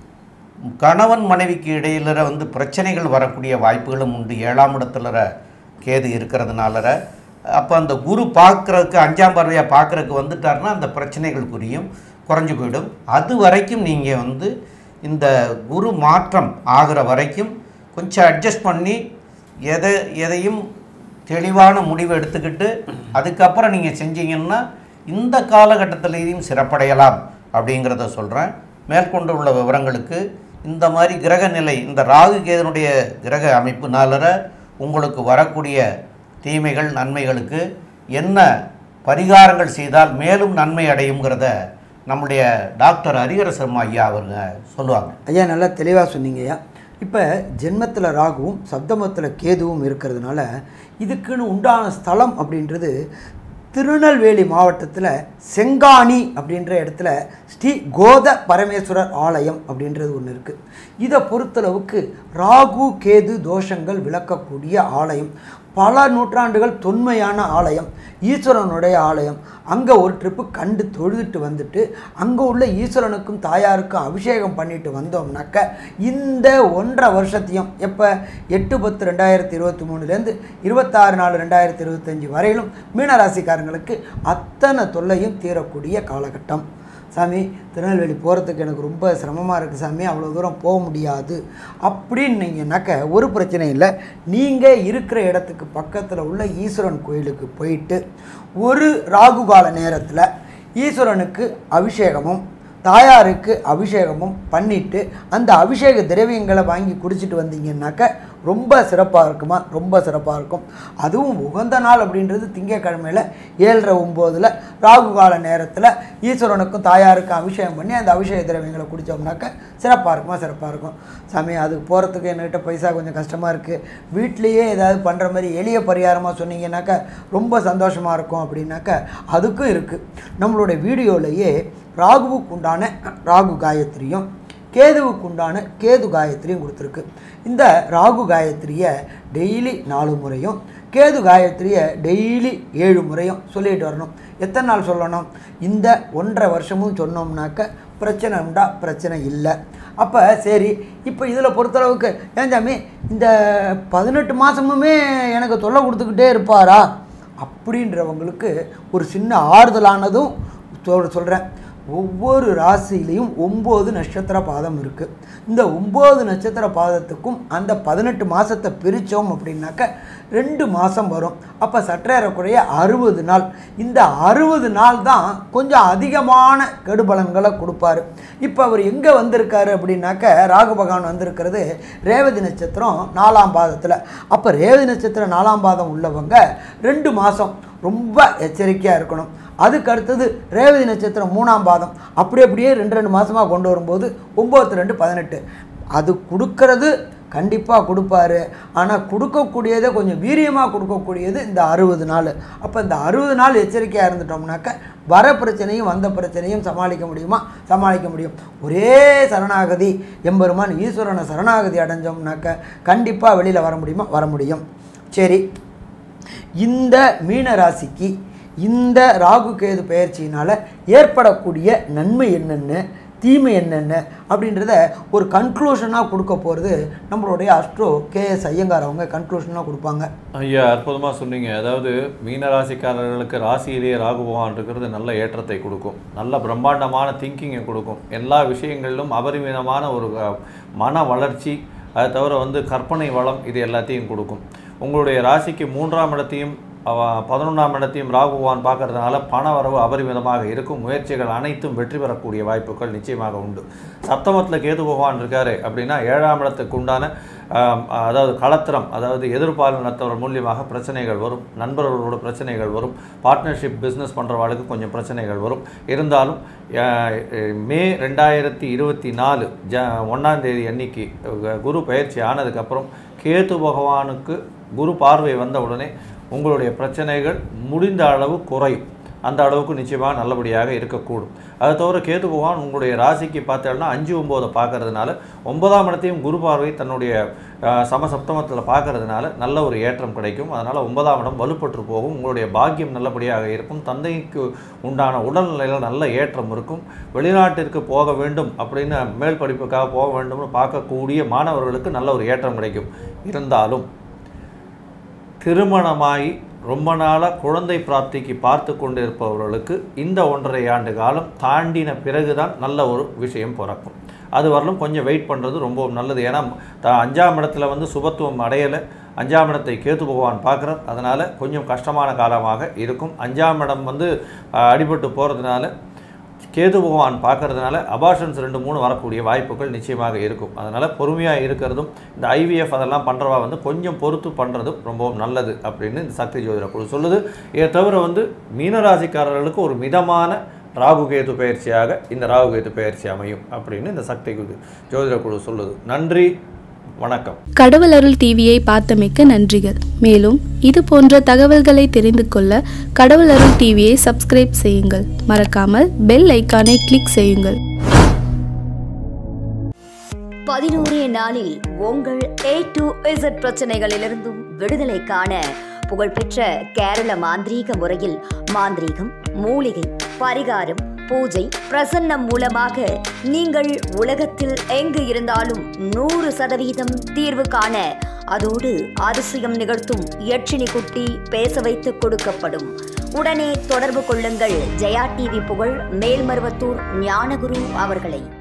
கணவன் மனைவிக்கு இடையில வந்து பிரச்சனைகள் வரக்கூடிய வாய்ப்புகளும் உண்டு ஏழாம் இடத்துல கேது இருக்கிறதுனால அப்போ அந்த குரு பார்க்குறதுக்கு அஞ்சாம் பார்வையாக பார்க்குறதுக்கு வந்துட்டாருன்னா அந்த பிரச்சனைகள் புரியும் குறைஞ்சு போயிடும் அது வரைக்கும் நீங்கள் வந்து இந்த குரு மாற்றம் ஆகிற வரைக்கும் கொஞ்சம் அட்ஜஸ்ட் பண்ணி எதை எதையும் தெளிவான முடிவு எடுத்துக்கிட்டு அதுக்கப்புறம் நீங்கள் செஞ்சீங்கன்னா இந்த காலகட்டத்திலேயும் சிறப்படையலாம் அப்படிங்கிறத சொல்கிறேன் மேற்கொண்டு உள்ள விவரங்களுக்கு இந்த மாதிரி கிரக நிலை இந்த ராகு கேதனுடைய கிரக அமைப்புனாலற உங்களுக்கு வரக்கூடிய தீமைகள் நன்மைகளுக்கு என்ன பரிகாரங்கள் செய்தால் மேலும் நன்மை அடையுங்கிறத நம்முடைய டாக்டர் ஹரிஹரசர்மா ஐயா அவங்க சொல்லுவாங்க ஐயா நல்லா தெளிவாக சொன்னீங்க ஐயா இப்போ ஜென்மத்தில் ராகுவும் சப்தமத்தில் கேதுவும் இருக்கிறதுனால இதுக்குன்னு உண்டான ஸ்தலம் அப்படின்றது திருநெல்வேலி மாவட்டத்தில் செங்காணி அப்படின்ற இடத்துல ஸ்ரீ கோத பரமேஸ்வரர் ஆலயம் அப்படின்றது ஒன்று இருக்குது இதை பொறுத்தளவுக்கு ராகு கேது தோஷங்கள் விளக்கக்கூடிய ஆலயம் பல நூற்றாண்டுகள் தொன்மையான ஆலயம் ஈஸ்வரனுடைய ஆலயம் அங்கே ஒரு ட்ரிப்பு கண்டு தொழுதுட்டு வந்துட்டு அங்கே உள்ள ஈஸ்வரனுக்கும் தாயாருக்கும் அபிஷேகம் பண்ணிட்டு வந்தோம்னாக்க இந்த ஒன்றரை வருஷத்தையும் எப்போ எட்டு பத்து ரெண்டாயிரத்தி இருபத்தி மூணுலேருந்து இருபத்தாறு நாலு ரெண்டாயிரத்தி இருபத்தஞ்சி வரையிலும் மீனராசிக்காரங்களுக்கு அத்தனை தொல்லையும் தீரக்கூடிய காலகட்டம் சாமி திருநெல்வேலி போகிறதுக்கு எனக்கு ரொம்ப சிரமமாக இருக்குது சாமி அவ்வளோ தூரம் போக முடியாது அப்படின்னீங்கன்னாக்க ஒரு பிரச்சனை இல்லை நீங்கள் இருக்கிற இடத்துக்கு பக்கத்தில் உள்ள ஈஸ்வரன் கோயிலுக்கு போயிட்டு ஒரு ராகு கால நேரத்தில் ஈஸ்வரனுக்கு அபிஷேகமும் தாயாருக்கு அபிஷேகமும் பண்ணிட்டு அந்த அபிஷேக திரவியங்களை வாங்கி குடிச்சிட்டு வந்தீங்கன்னாக்க ரொம்ப சிறப்பாக இருக்குமா ரொம்ப சிறப்பாக இருக்கும் அதுவும் உகந்த நாள் அப்படின்றது திங்கக்கிழமையில் ஏழரை ஒம்போதில் ராகு கால நேரத்தில் ஈஸ்வரனுக்கும் தாயாருக்கும் அபிஷேகம் பண்ணி அந்த அபிஷேக திரவியங்களை குடித்தோம்னாக்க சிறப்பாக இருக்குமா சிறப்பாக இருக்கும் சாமி அதுக்கு போகிறதுக்கு என்கிட்ட பைசா கொஞ்சம் கஷ்டமாக இருக்குது வீட்லேயே ஏதாவது பண்ணுற மாதிரி எளிய பரிகாரமாக சொன்னீங்கன்னாக்க ரொம்ப சந்தோஷமாக இருக்கும் அப்படின்னாக்க அதுக்கும் இருக்குது நம்மளுடைய வீடியோலையே ராகுவுக்கு உண்டான ராகு காயத்ரியும் கேதுவுக்கு உண்டான கேது காயத்ரியும் கொடுத்துருக்கு இந்த ராகு காயத்ரியை டெய்லி நாலு முறையும் கேது காயத்ரியை டெய்லி ஏழு முறையும் சொல்லிட்டு வரணும் எத்தனை நாள் சொல்லணும் இந்த ஒன்றரை வருஷமும் சொன்னோம்னாக்க பிரச்சனை உண்டா பிரச்சனை இல்லை அப்போ சரி இப்போ இதில் பொறுத்தளவுக்கு ஏன் சாமி இந்த பதினெட்டு மாதமுமே எனக்கு தொல்லை கொடுத்துக்கிட்டே இருப்பாரா அப்படின்றவங்களுக்கு ஒரு சின்ன ஆறுதலானதும் சொல் சொல்கிறேன் ஒவ்வொரு ராசியிலையும் ஒம்பது நட்சத்திர பாதம் இருக்குது இந்த ஒம்பது நட்சத்திர பாதத்துக்கும் அந்த பதினெட்டு மாதத்தை பிரித்தோம் அப்படின்னாக்க ரெண்டு மாதம் வரும் அப்போ சற்றேறக்குறைய அறுபது நாள் இந்த அறுபது நாள் தான் கொஞ்சம் அதிகமான கெடுபலன்களை கொடுப்பாரு இப்போ அவர் எங்கே வந்திருக்காரு அப்படின்னாக்க ராகு பகவான் வந்திருக்கிறது ரேவதி நட்சத்திரம் நாலாம் பாதத்தில் அப்போ ரேவதி நட்சத்திரம் நாலாம் பாதம் உள்ளவங்க ரெண்டு மாதம் ரொம்ப எச்சரிக்கையாக இருக்கணும் அதுக்கு அடுத்தது ரேவதி நட்சத்திரம் மூணாம் பாதம் அப்படி அப்படியே ரெண்டு ரெண்டு மாதமாக கொண்டு வரும்போது ஒம்பது ரெண்டு பதினெட்டு அது கொடுக்கறது கண்டிப்பாக கொடுப்பாரு ஆனால் கொடுக்கக்கூடியதை கொஞ்சம் வீரியமாக கொடுக்கக்கூடியது இந்த அறுபது நாள் அப்போ இந்த அறுபது நாள் எச்சரிக்கையாக இருந்துட்டோம்னாக்க வர பிரச்சனையும் வந்த பிரச்சனையும் சமாளிக்க முடியுமா சமாளிக்க முடியும் ஒரே சரணாகதி எம்பெருமான் ஈஸ்வரனை சரணாகதி அடைஞ்சோம்னாக்க கண்டிப்பாக வெளியில் வர முடியுமா வர முடியும் சரி இந்த மீன ராசிக்கு இந்த ராகு கேது பெயர்ச்சியினால் ஏற்படக்கூடிய நன்மை என்னென்ன தீமை என்னென்ன அப்படின்றத ஒரு கன்க்ளூஷனாக கொடுக்க போகிறது நம்மளுடைய அஸ்ட்ரோ கேஎஸ் ஐயங்கார் அவங்க கன்க்ளூஷனாக கொடுப்பாங்க ஐயா அற்புதமாக சொன்னீங்க அதாவது மீன ராசிக்காரர்களுக்கு ராசியிலேயே ராகு பகவான் இருக்கிறது நல்ல ஏற்றத்தை கொடுக்கும் நல்ல பிரம்மாண்டமான திங்கிங்கை கொடுக்கும் எல்லா விஷயங்களிலும் அபரிமிதமான ஒரு அஹ், மன வளர்ச்சி அதை தவிர வந்து கற்பனை வளம் இது எல்லாத்தையும் கொடுக்கும் உங்களுடைய ராசிக்கு மூன்றாம் இடத்தையும் அவ- பதினொன்றாம் இடத்தையும் ராகு பகவான் பார்க்கறதுனால பண வரவு அபரிமிதமாக இருக்கும் முயற்சிகள் அனைத்தும் வெற்றி பெறக்கூடிய வாய்ப்புகள் நிச்சயமாக உண்டு சப்தமத்தில் கேது பகவான் இருக்காரு அப்படின்னா ஏழாம் இடத்துக்கு உண்டான ஆம், அதாவது களத்திரம் அதாவது எதிர்பாலினத்தவர் மூலியமாக பிரச்சனைகள் வரும் நண்பர்களோட பிரச்சனைகள் வரும் பார்ட்னர்ஷிப் பிஸ்னஸ் பண்ணுறவாளுக்கு கொஞ்சம் பிரச்சனைகள் வரும் இருந்தாலும் அஹ், மே ரெண்டாயிரத்தி இருபத்தி நாலு ஜ ஒன்றாம் தேதி அன்னைக்கு அஹ், குரு பயிற்சி ஆனதுக்கப்புறம் கேது பகவானுக்கு குரு பார்வை வந்த உடனே உங்களுடைய பிரச்சனைகள் முடிந்த அளவு குறையும் அந்த அளவுக்கு நிச்சயமாக நல்லபடியாக இருக்கக்கூடும் அதை தவிர கேது பகவான் உங்களுடைய ராசிக்கு பார்த்தோம்னா அஞ்சு ஒம்போதை பார்க்கறதுனால ஒன்பதாம் இடத்தையும் குரு பார்வை தன்னுடைய அஹ், சமசப்தமத்தில் பார்க்கறதுனால நல்ல ஒரு ஏற்றம் கிடைக்கும் அதனால் ஒன்பதாம் இடம் வலுப்பற்று போகும் உங்களுடைய பாக்கியம் நல்லபடியாக இருக்கும் தந்தைக்கு உண்டான உடல்நிலையில் நல்ல ஏற்றம் இருக்கும் வெளிநாட்டிற்கு போக வேண்டும் அப்படின்னு மேல் படிப்புக்காக போக வேண்டும்னு பார்க்கக்கூடிய மாணவர்களுக்கு நல்ல ஒரு ஏற்றம் கிடைக்கும் இருந்தாலும் திருமணமாகி ரொம்ப நாளாக குழந்தை பிராப்திக்கு பார்த்து கொண்டிருப்பவர்களுக்கு இந்த ஒன்றரை ஆண்டு காலம் தாண்டின பிறகுதான் நல்ல ஒரு விஷயம் பிறக்கும் அது வரலும் கொஞ்சம் வெயிட் பண்ணுறது ரொம்ப நல்லது ஏன்னா த அஞ்சாம் இடத்துல வந்து சுபத்துவம் அடையலை அஞ்சாம் இடத்தை கேத்து பகவான் பார்க்குறார் அதனால் கொஞ்சம் கஷ்டமான காலமாக இருக்கும் அஞ்சாம் இடம் வந்து அஹ், அடிபட்டு போகிறதுனால கேது பகவான் பார்க்கறதுனால அபாஷன்ஸ் ரெண்டு மூணு வரக்கூடிய வாய்ப்புகள் நிச்சயமாக இருக்கும் அதனால் பொறுமையாக இருக்கிறதும் இந்த ஐவிஎஃப் அதெல்லாம் பண்ணுறவா வந்து கொஞ்சம் பொறுத்து பண்ணுறதும் ரொம்பவும் நல்லது அப்படின்னு இந்த சக்தி ஜோதிட குழு சொல்லுது இதை தவிர வந்து மீனராசிக்காரர்களுக்கு ஒரு மிதமான ராகு கேது பயிற்சியாக இந்த ராகு கேது பயிற்சி அமையும் அப்படின்னு இந்த சக்தி குழு ஜோதிட குழு சொல்லுது நன்றி வணக்கம் கடவுள் அருள் டிவியை பார்த்தமைக்க நன்றிகள் மேலும் இது போன்ற தகவல்களை தெரிந்து கொள்ள கடவுள் அருள் டிவியை சப்ஸ்கிரைப் செய்யுங்கள் மறக்காமல் பெல் ஐக்கானை கிளிக் செய்யுங்கள் பதினோரே நாளில் உங்கள் ஏ டு இசட் பிரச்சனைகளிலிருந்தும் விடுதலை காண புகழ்பெற்ற கேரள மாந்திரீக முறையில் மாந்திரீகம் மூலிகை பரிகாரம் பூஜை பிரசன்னம் மூலமாக நீங்கள் உலகத்தில் எங்கு இருந்தாலும் நூறு சதவீதம் தீர்வு காண அதோடு அதிசயம் நிகழ்த்தும் யட்சினி குட்டி பேச வைத்து கொடுக்கப்படும் உடனே தொடர்பு கொள்ளுங்கள் ஜெயா டிவி புகழ் மேல்மருவத்தூர் ஞானகுரு அவர்களை